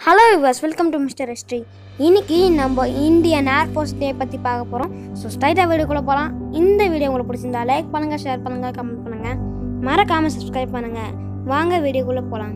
hello viewers welcome to mister history இன்னைக்கு நம்ம Indian air force டே பற்றி பார்க்க போகிறோம் ஸோ ஸ்ட்ரைட்டாக வீடியோக்குள்ளே போகலாம் இந்த வீடியோ உங்களுக்கு பிடிச்சிருந்தா லைக் பண்ணுங்கள் ஷேர் பண்ணுங்கள் கமெண்ட் பண்ணுங்கள் மறக்காமல் சப்ஸ்கிரைப் பண்ணுங்கள் வாங்க வீடியோக்குள்ளே போகலாம்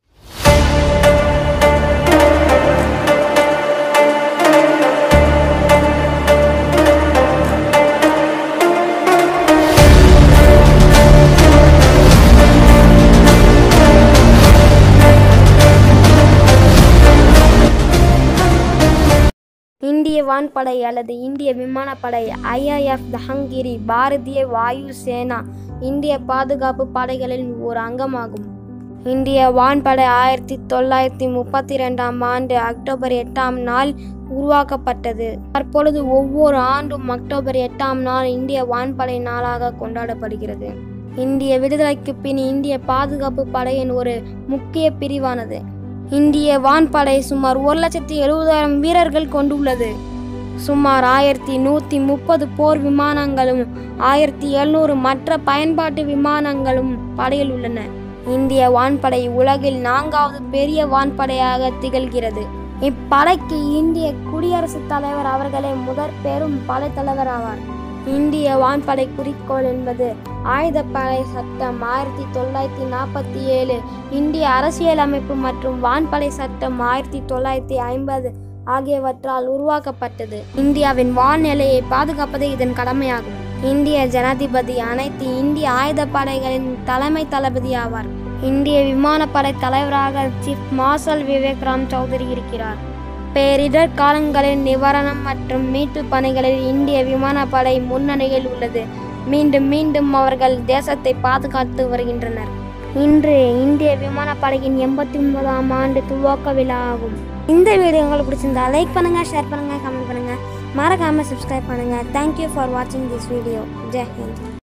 இந்திய வான்படை அல்லது இந்திய விமானப்படை ஐஐஎஃப் தஹங்கிரி பாரதிய வாயு சேனா இந்திய பாதுகாப்பு படைகளின் ஒரு அங்கமாகும் இந்திய வான்படை ஆயிரத்தி தொள்ளாயிரத்தி முப்பத்தி ரெண்டாம் ஆண்டு அக்டோபர் எட்டாம் நாள் உருவாக்கப்பட்டது தற்பொழுது ஒவ்வொரு ஆண்டும் அக்டோபர் எட்டாம் நாள் இந்திய வான்படை நாளாக கொண்டாடப்படுகிறது இந்திய விடுதலைக்கு பின் இந்திய பாதுகாப்பு படையின் ஒரு முக்கிய பிரிவானது இந்திய வான்படை சுமார் ஒரு லட்சத்தி எழுபதாயிரம் வீரர்கள் கொண்டுள்ளது சுமார் ஆயிரத்தி நூற்றி முப்பது போர் விமானங்களும் ஆயிரத்தி எழுநூறு மற்ற பயன்பாட்டு விமானங்களும் படையில் உள்ளன இந்திய வான்படை உலகில் நான்காவது பெரிய வான்படையாக திகழ்கிறது இப்படைக்கு இந்திய குடியரசுத் தலைவர் அவர்களே முதற் பெரும் படைத்தலைவர் ஆவார் இந்திய வான்படை குறிக்கோள் என்பது ஆயுதப்படை சட்டம் ஆயிரத்தி தொள்ளாயிரத்தி நாற்பத்தி ஏழு இந்திய அரசியலமைப்பு மற்றும் வான்படை சட்டம் ஆயிரத்தி தொள்ளாயிரத்தி ஐம்பது ஆகியவற்றால் உருவாக்கப்பட்டது இந்தியாவின் வான்நிலையை பாதுகாப்பதே இதன் கடமையாகும் இந்திய ஜனாதிபதி அனைத்து இந்திய ஆயுதப்படைகளின் தலைமை தளபதி ஆவார் இந்திய விமானப்படை தலைவராக சீஃப் மார்ஷல் விவேக் ராம் சௌதரி இருக்கிறார் பேரிடர் காலங்களில் நிவாரணம் மற்றும் மீட்பு பணிகளில் இந்திய விமானப்படை முன்னணியில் உள்ளது மீண்டும் மீண்டும் அவர்கள் தேசத்தை பாதுகாத்து வருகின்றனர் இன்று இந்திய விமானப்படையின் எண்பத்தி ஒன்பதாம் ஆண்டு துவக்க விழா ஆகும் இந்த வீடியோ உங்களுக்கு பிடிச்சிருந்தா லைக் பண்ணுங்க ஷேர் பண்ணுங்க கமெண்ட் பண்ணுங்க மறக்காம சப்ஸ்கிரைப் பண்ணுங்க தேங்க்யூ ஃபார் வாட்சிங் திஸ் வீடியோ ஜெய் ஹிந்த்